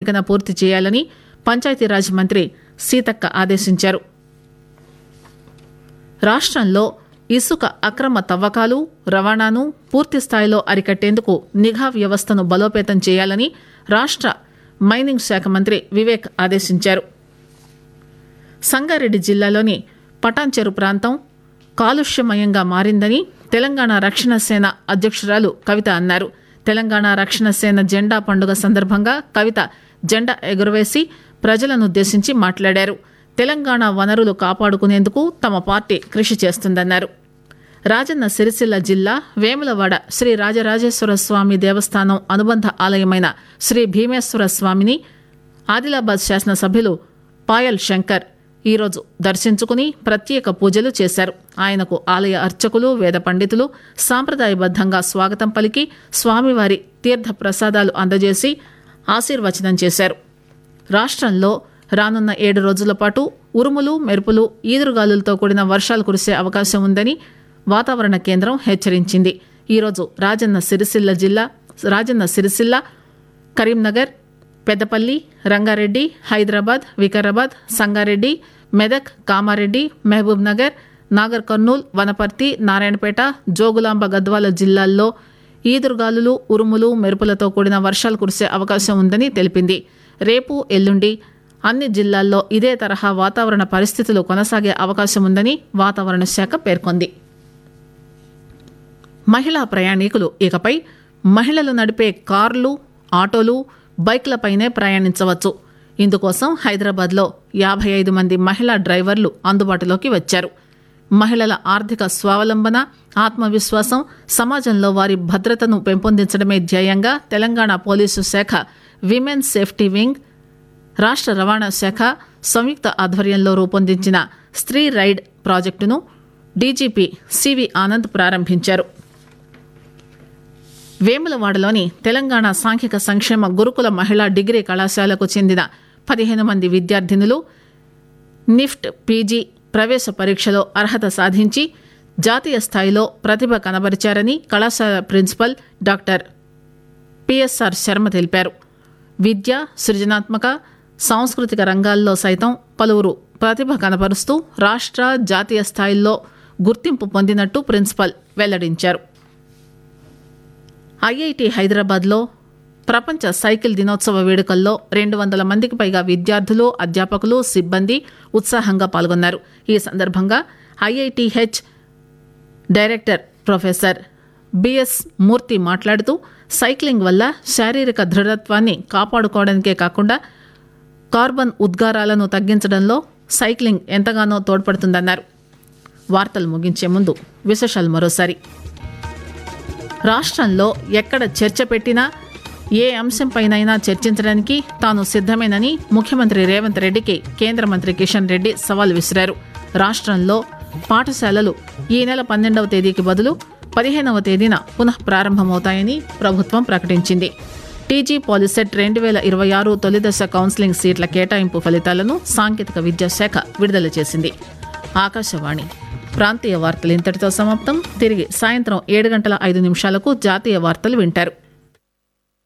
శీఘ్రగతిన పూర్తి చేయాలని పంచాయతీరాజ్ మంత్రి సీతక్క ఆదేశించారు రాష్ట్రంలో ఇసుక అక్రమ తవ్వకాలు రవాణాను పూర్తి స్థాయిలో అరికట్టేందుకు నిఘా వ్యవస్థను బలోపేతం చేయాలని రాష్ట్ర మైనింగ్ శాఖ మంత్రి వివేక్ ఆదేశించారు సంగారెడ్డి జిల్లాలోని పటాన్చెరు ప్రాంతం కాలుష్యమయంగా మారిందని తెలంగాణ రక్షణ సేన అధ్యక్షురాలు కవిత అన్నారు తెలంగాణ రక్షణ సేన జెండా పండుగ సందర్భంగా కవిత జెండా ఎగురవేసి ప్రజలనుద్దేశించి మాట్లాడారు తెలంగాణ వనరులు కాపాడుకునేందుకు తమ పార్టీ కృషి చేస్తుందన్నారు రాజన్న సిరిసిల్ల జిల్లా వేములవాడ శ్రీ రాజరాజేశ్వర స్వామి దేవస్థానం అనుబంధ ఆలయమైన శ్రీ భీమేశ్వర స్వామిని ఆదిలాబాద్ శాసనసభ్యులు పాయల్ శంకర్ ఈరోజు దర్శించుకుని ప్రత్యేక పూజలు చేశారు ఆయనకు ఆలయ అర్చకులు వేద పండితులు సాంప్రదాయబద్దంగా స్వాగతం పలికి స్వామివారి తీర్థ ప్రసాదాలు అందజేసి ఆశీర్వచనం చేశారు రాష్ట్రంలో రానున్న ఏడు రోజుల పాటు ఉరుములు మెరుపులు ఈదురుగాలులతో కూడిన వర్షాలు కురిసే అవకాశం ఉందని వాతావరణ కేంద్రం హెచ్చరించింది ఈరోజు రాజన్న సిరిసిల్ల జిల్లా రాజన్న సిరిసిల్ల కరీంనగర్ పెద్దపల్లి రంగారెడ్డి హైదరాబాద్ వికారాబాద్ సంగారెడ్డి మెదక్ కామారెడ్డి మహబూబ్ నగర్ నాగర్ కర్నూల్ వనపర్తి నారాయణపేట జోగులాంబ గద్వాల జిల్లాల్లో ఈదురుగాలులు ఉరుములు మెరుపులతో కూడిన వర్షాలు కురిసే అవకాశం ఉందని తెలిపింది రేపు ఎల్లుండి అన్ని జిల్లాల్లో ఇదే తరహా వాతావరణ పరిస్థితులు కొనసాగే అవకాశం ఉందని వాతావరణ శాఖ పేర్కొంది మహిళా ప్రయాణికులు ఇకపై మహిళలు నడిపే కార్లు ఆటోలు బైక్లపైనే ప్రయాణించవచ్చు ఇందుకోసం హైదరాబాద్లో యాభై ఐదు మంది మహిళా డ్రైవర్లు అందుబాటులోకి వచ్చారు మహిళల ఆర్థిక స్వావలంబన ఆత్మవిశ్వాసం సమాజంలో వారి భద్రతను పెంపొందించడమే ధ్యేయంగా తెలంగాణ పోలీసు శాఖ విమెన్ సేఫ్టీ వింగ్ రాష్ట్ర రవాణా శాఖ సంయుక్త ఆధ్వర్యంలో రూపొందించిన స్త్రీ రైడ్ ప్రాజెక్టును డీజీపీ సివి ఆనంద్ ప్రారంభించారు వేములవాడలోని తెలంగాణ సాంఘిక సంక్షేమ గురుకుల మహిళా డిగ్రీ కళాశాలకు చెందిన పదిహేను మంది విద్యార్థినులు నిఫ్ట్ పీజీ ప్రవేశ పరీక్షలో అర్హత సాధించి జాతీయ స్థాయిలో ప్రతిభ కనబరిచారని కళాశాల ప్రిన్సిపల్ డాక్టర్ పిఎస్ఆర్ శర్మ తెలిపారు విద్య సృజనాత్మక సాంస్కృతిక రంగాల్లో సైతం పలువురు ప్రతిభ కనబరుస్తూ రాష్ట్ర జాతీయ స్థాయిల్లో గుర్తింపు పొందినట్టు ప్రిన్సిపల్ వెల్లడించారు ఐఐటి హైదరాబాద్లో ప్రపంచ సైకిల్ దినోత్సవ వేడుకల్లో రెండు వందల మందికి పైగా విద్యార్థులు అధ్యాపకులు సిబ్బంది ఉత్సాహంగా పాల్గొన్నారు ఈ సందర్భంగా IITH director professor B S Murthy మాట్లాడుతూ సైక్లింగ్ వల్ల శారీరక దృఢత్వాన్ని కాపాడుకోవడానికే కాకుండా కార్బన్ ఉద్గారాలను తగ్గించడంలో సైక్లింగ్ ఎంతగానో తోడ్పడుతుందన్నారు వార్తలు ముగించే ముందు విశేషాలు మరోసారి రాష్ట్రంలో ఎక్కడ చర్చ పెట్టినా ఏ అంశంపైనైనా చర్చించడానికి తాను సిద్దమేనని ముఖ్యమంత్రి రేవంత్ రెడ్డికి కేంద్ర మంత్రి కిషన్ రెడ్డి సవాల్ విసిరారు రాష్ట్రంలో పాఠశాలలు ఈ నెల పన్నెండవ తేదీకి బదులు పదిహేనవ తేదీన పునః ప్రారంభమవుతాయని ప్రభుత్వం ప్రకటించింది టీజీ పాలిసెట్ రెండు వేల ఇరవై ఆరు తొలిదశ కౌన్సిలింగ్ సీట్ల కేటాయింపు ఫలితాలను సాంకేతిక విద్యాశాఖ విడుదల చేసింది ఆకాశవాణి ప్రాంతీయ వార్తలు ఇంతటితో సమాప్తం తిరిగి సాయంత్రం ఏడు గంటల ఐదు నిమిషాలకు జాతీయ వార్తలు వింటారు